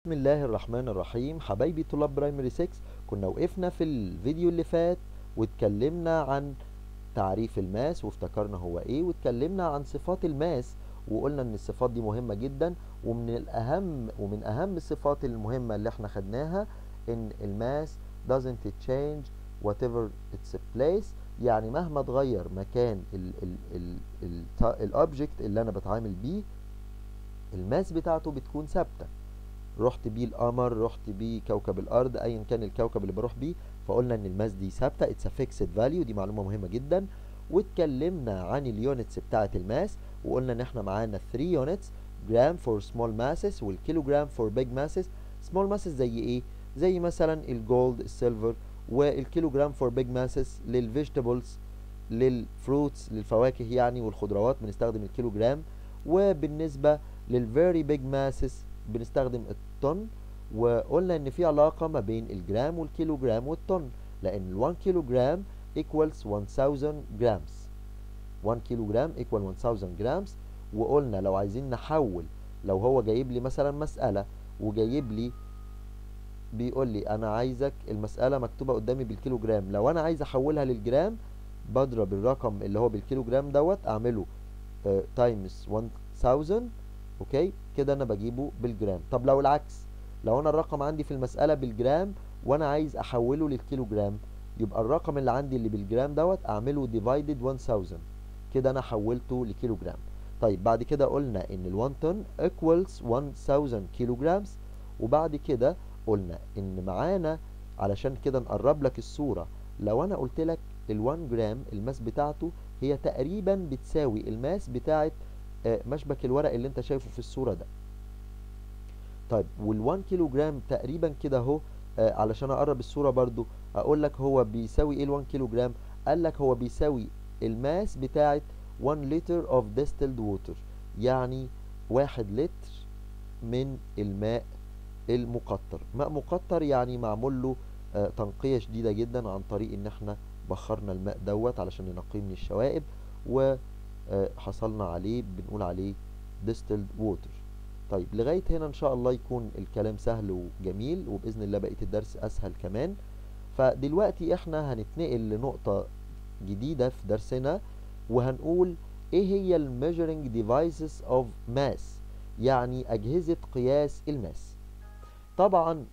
بسم الله الرحمن الرحيم حبايبي طلاب برايمري 6 كنا وقفنا في الفيديو اللي فات واتكلمنا عن تعريف الماس وافتكرنا هو ايه واتكلمنا عن صفات الماس وقلنا ان الصفات دي مهمة جدا ومن الاهم ومن اهم الصفات المهمة اللي احنا خدناها ان الماس doesn't change whatever its place يعني مهما اتغير مكان الاوبجكت اللي انا بتعامل بيه الماس بتاعته بتكون ثابته رحت بيه القمر رحت بيه كوكب الارض ايا كان الكوكب اللي بروح بيه فقلنا ان الماس دي ثابته اتس فيكسد فاليو دي معلومه مهمه جدا واتكلمنا عن اليونتس بتاعه الماس وقلنا ان احنا معانا 3 يونتس جرام فور سمول ماسز والكيلو جرام فور بيج ماسز سمول ماسز زي ايه زي مثلا الجولد السيلفر والكيلو جرام فور بيج ماسز للفيجيتابلز للفروتس للفواكه يعني والخضروات بنستخدم الكيلو جرام وبالنسبه للفيري بيج ماسز بنستخدم الطن وقلنا ان في علاقة ما بين الجرام والكيلو جرام والطن لان ال 1 كيلو جرام equals 1000 جرامز 1 كيلو جرام equal 1000 جرامز وقلنا لو عايزين نحول لو هو جايب لي مثلا مسألة وجايب لي بيقول لي انا عايزك المسألة مكتوبة قدامي بالكيلو جرام لو انا عايز احولها للجرام بضرب الرقم اللي هو بالكيلو جرام دوت اعمله تايمز uh, 1000 اوكي كده انا بجيبه بالجرام طب لو العكس لو انا الرقم عندي في المسألة بالجرام وانا عايز احوله للكيلو جرام يبقى الرقم اللي عندي اللي بالجرام دوت اعمله divided 1000 كده انا حولته لكيلو جرام طيب بعد كده قلنا ان ال 1 طن equals 1000 كيلو جرامز وبعد كده قلنا ان معانا علشان كده نقرب لك الصورة لو انا قلت لك ال 1 جرام الماس بتاعته هي تقريبا بتساوي الماس بتاعت مشبك الورق اللي انت شايفه في الصورة ده طيب وال1 كيلو جرام تقريبا كده اهو آه علشان اقرب الصورة برضو اقول لك هو بيساوي ايه ال1 كيلو جرام قال لك هو بيساوي الماس بتاعت 1 لتر اوف distilled water يعني واحد لتر من الماء المقطر ماء مقطر يعني معمول له آه تنقية شديدة جدا عن طريق ان احنا بخرنا الماء دوت علشان ننقيه من الشوائب و حصلنا عليه بنقول عليه distilled water طيب لغاية هنا ان شاء الله يكون الكلام سهل وجميل وبإذن الله بقية الدرس اسهل كمان فدلوقتي احنا هنتنقل لنقطة جديدة في درسنا وهنقول ايه هي ال measuring devices of mass يعني اجهزة قياس الماس طبعا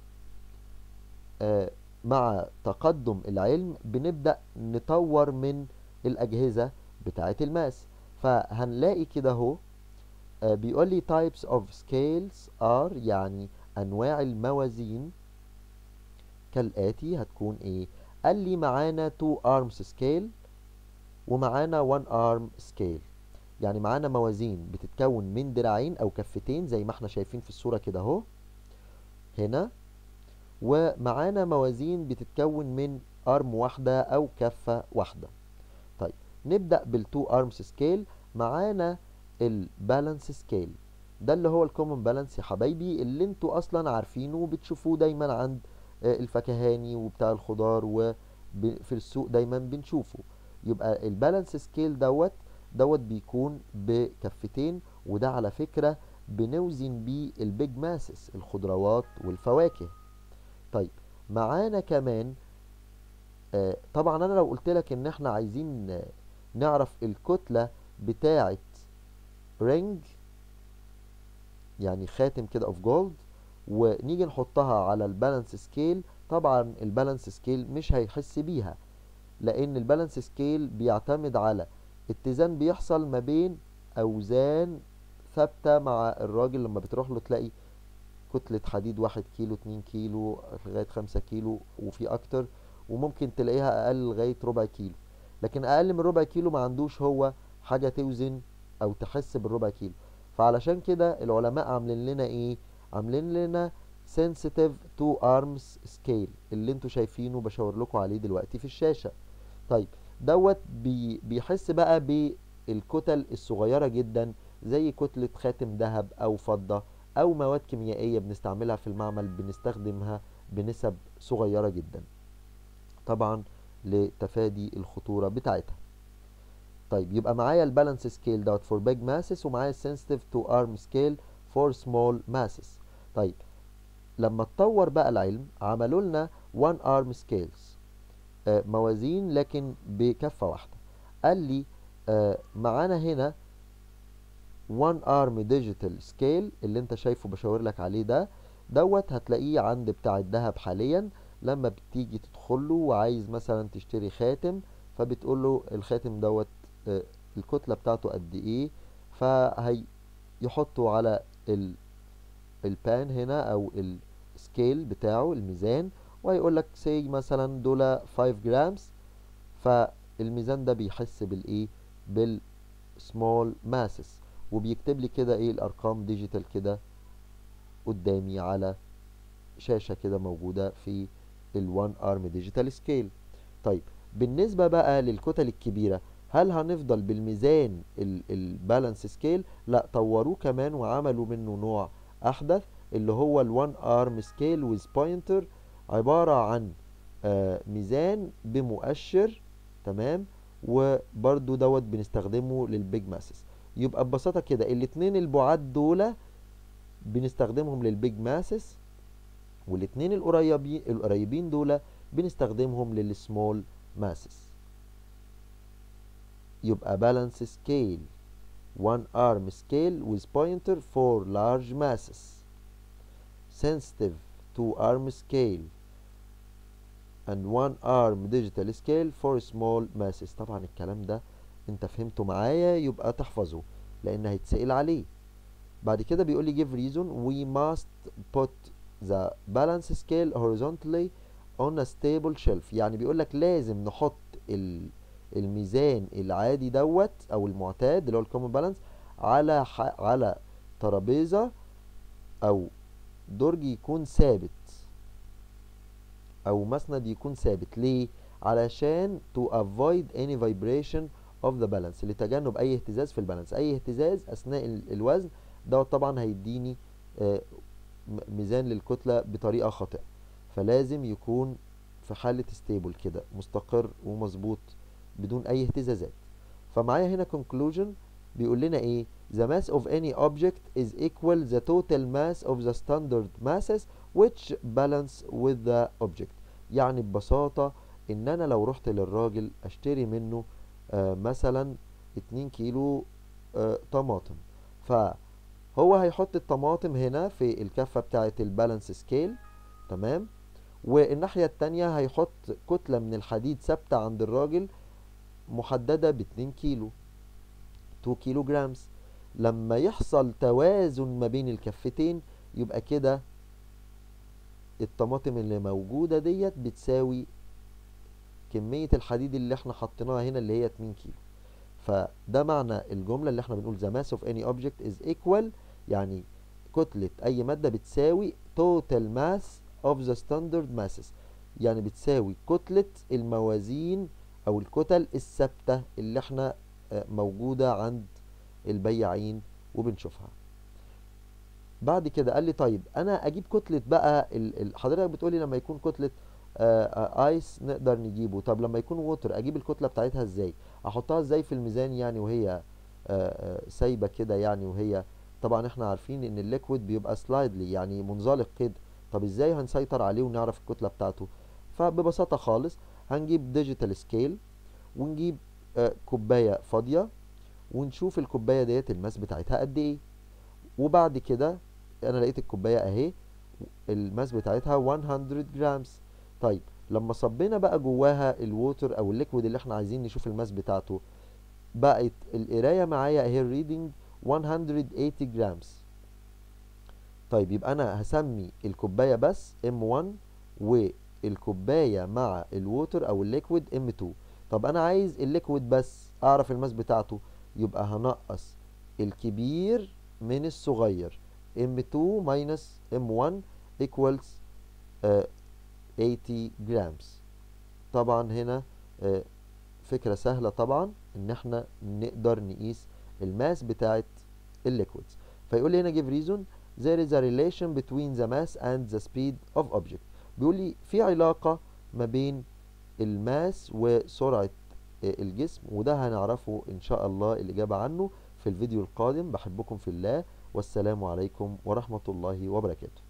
آه مع تقدم العلم بنبدأ نطور من الاجهزة بتاعة الماس فهنلاقي كده اهو آه بيقول لي types of scales are يعني انواع الموازين كالاتي هتكون ايه قال لي معانا 2 arms scale ومعانا 1 arm scale يعني معانا موازين بتتكون من دراعين او كفتين زي ما احنا شايفين في الصورة كده اهو هنا ومعانا موازين بتتكون من ارم واحدة او كفة واحدة طيب نبدأ بالتو ارمز سكيل معانا البالانس سكيل ده اللي هو الكومن بالانس يا حبايبي اللي انتوا اصلا عارفينه وبتشوفوه دايما عند الفكهاني وبتاع الخضار وفي السوق دايما بنشوفه يبقى البالانس سكيل دوت دوت بيكون بكفتين وده على فكرة بنوزن بيه البيج ماسس الخضروات والفواكه طيب معانا كمان آه طبعا انا لو قلت لك ان احنا عايزين آه نعرف الكتلة بتاعة رينج يعني خاتم كده اوف جولد ونيجي نحطها على البالانس سكيل طبعا البالانس سكيل مش هيحس بيها لان البالانس سكيل بيعتمد على اتزان بيحصل ما بين اوزان ثابتة مع الراجل لما بتروح له تلاقي كتلة حديد واحد كيلو اتنين كيلو لغاية خمسة كيلو وفي اكتر وممكن تلاقيها اقل لغاية ربع كيلو لكن اقل من ربع كيلو ما عندوش هو حاجة توزن او تحس بالربع كيلو فعلشان كده العلماء عاملين لنا ايه عاملين لنا sensitive to arms scale اللي انتوا شايفينه بشاور لكم عليه دلوقتي في الشاشة طيب دوت بي بيحس بقى بالكتل الصغيرة جدا زي كتلة خاتم ذهب او فضة او مواد كيميائية بنستعملها في المعمل بنستخدمها بنسب صغيرة جدا طبعا لتفادي الخطورة بتاعتها طيب يبقى معايا البالانس سكيل دوت فور بيج ماسس ومعايا السنسيتيف تو ارم سكيل فور سمول ماسس طيب لما اتطور بقى العلم عملوا لنا one arm scales آه، موازين لكن بكفة واحدة قال لي آه، معانا هنا one arm digital scale اللي انت شايفه بشاور لك عليه ده دوت هتلاقيه عند بتاع الذهب حاليا لما بتيجي تدخل له وعايز مثلا تشتري خاتم فبتقول له الخاتم دوت آه، الكتلة بتاعته قد ايه فهي يحطه على ال البان هنا او السكيل بتاعه الميزان وهيقول لك سي مثلا دول 5 جرامز فالميزان ده بيحس بالايه بالسمول ماسس وبيكتب لي كده ايه الارقام ديجيتال كده قدامي على شاشة كده موجودة في الوان ارم ديجيتال سكيل طيب بالنسبة بقى للكتل الكبيرة هل هنفضل بالميزان البالانس سكيل لا طوروه كمان وعملوا منه نوع احدث اللي هو الوان ارم سكيل ويز بوينتر عبارة عن آه ميزان بمؤشر تمام وبرده دوت بنستخدمه للبيج ماسس يبقى ببساطة كده الاتنين البعاد دول بنستخدمهم للبيج ماسس والاتنين القريبين القريبين دول بنستخدمهم للسمول ماسس يبقى balance scale one arm scale with pointer for large masses sensitive two arm scale and one arm digital scale for small masses طبعا الكلام ده انت فهمته معايا يبقى تحفظه لان هيتسأل عليه بعد كده بيقول لي give reason we must put the balance scale horizontally on a stable shelf يعني بيقول لك لازم نحط ال الميزان العادي دوت او المعتاد اللي هو الكومن بالانس على ح... على ترابيزه او درج يكون ثابت او مسند يكون ثابت ليه علشان to avoid any vibration of the balance لتجنب اي اهتزاز في البالانس اي اهتزاز اثناء الوزن دوت طبعا هيديني آه ميزان للكتله بطريقه خاطئه فلازم يكون في حاله ستيبل كده مستقر ومظبوط بدون اي اهتزازات فمعايا هنا conclusion بيقول لنا ايه the mass of any object is equal the total mass of the standard masses which balance with the object يعني ببساطة ان انا لو رحت للراجل اشتري منه آه مثلا 2 كيلو آه طماطم فهو هيحط الطماطم هنا في الكفة بتاعة البالانس سكيل تمام والناحية التانية هيحط كتلة من الحديد ثابتة عند الراجل محددة ب 2 كيلو 2 كيلو جرامز لما يحصل توازن ما بين الكفتين يبقى كده الطماطم اللي موجودة ديت بتساوي كمية الحديد اللي احنا حطيناها هنا اللي هي 2 كيلو فده معنى الجملة اللي احنا بنقول the mass of any object is equal يعني كتلة أي مادة بتساوي total mass of the standard masses يعني بتساوي كتلة الموازين او الكتل الثابته اللي احنا موجوده عند البياعين وبنشوفها بعد كده قال لي طيب انا اجيب كتله بقى حضرتك بتقولي لما يكون كتله ايس نقدر نجيبه طب لما يكون ووتر اجيب الكتله بتاعتها ازاي احطها ازاي في الميزان يعني وهي سايبه كده يعني وهي طبعا احنا عارفين ان الليكويد بيبقى سلايدلي يعني منزلق كده طب ازاي هنسيطر عليه ونعرف الكتله بتاعته فببساطه خالص هنجيب ديجيتال سكيل ونجيب آه كوبايه فاضيه ونشوف الكوبايه ديت الماس بتاعتها قد ايه وبعد كده انا لقيت الكوبايه اهي الماس بتاعتها 100 جرامز طيب لما صبينا بقى جواها الووتر او الليكويد اللي احنا عايزين نشوف الماس بتاعته بقت القرايه معايا اهي الريدنج 180 جرامز طيب يبقى انا هسمي الكوبايه بس M1 والكوبايه مع الووتر او الليكويد M2 طب انا عايز الليكويد بس اعرف الماس بتاعته يبقى هنقص الكبير من الصغير M2 minus M1 equals uh, 80 جرامز طبعا هنا uh, فكرة سهلة طبعا ان احنا نقدر نقيس الماس بتاعت الليكويدز فيقول لي هنا give reason there is a relation between the mass and the speed of object بيقول لي في علاقة ما بين الماس وسرعة الجسم وده هنعرفه ان شاء الله الاجابة عنه في الفيديو القادم بحبكم في الله والسلام عليكم ورحمة الله وبركاته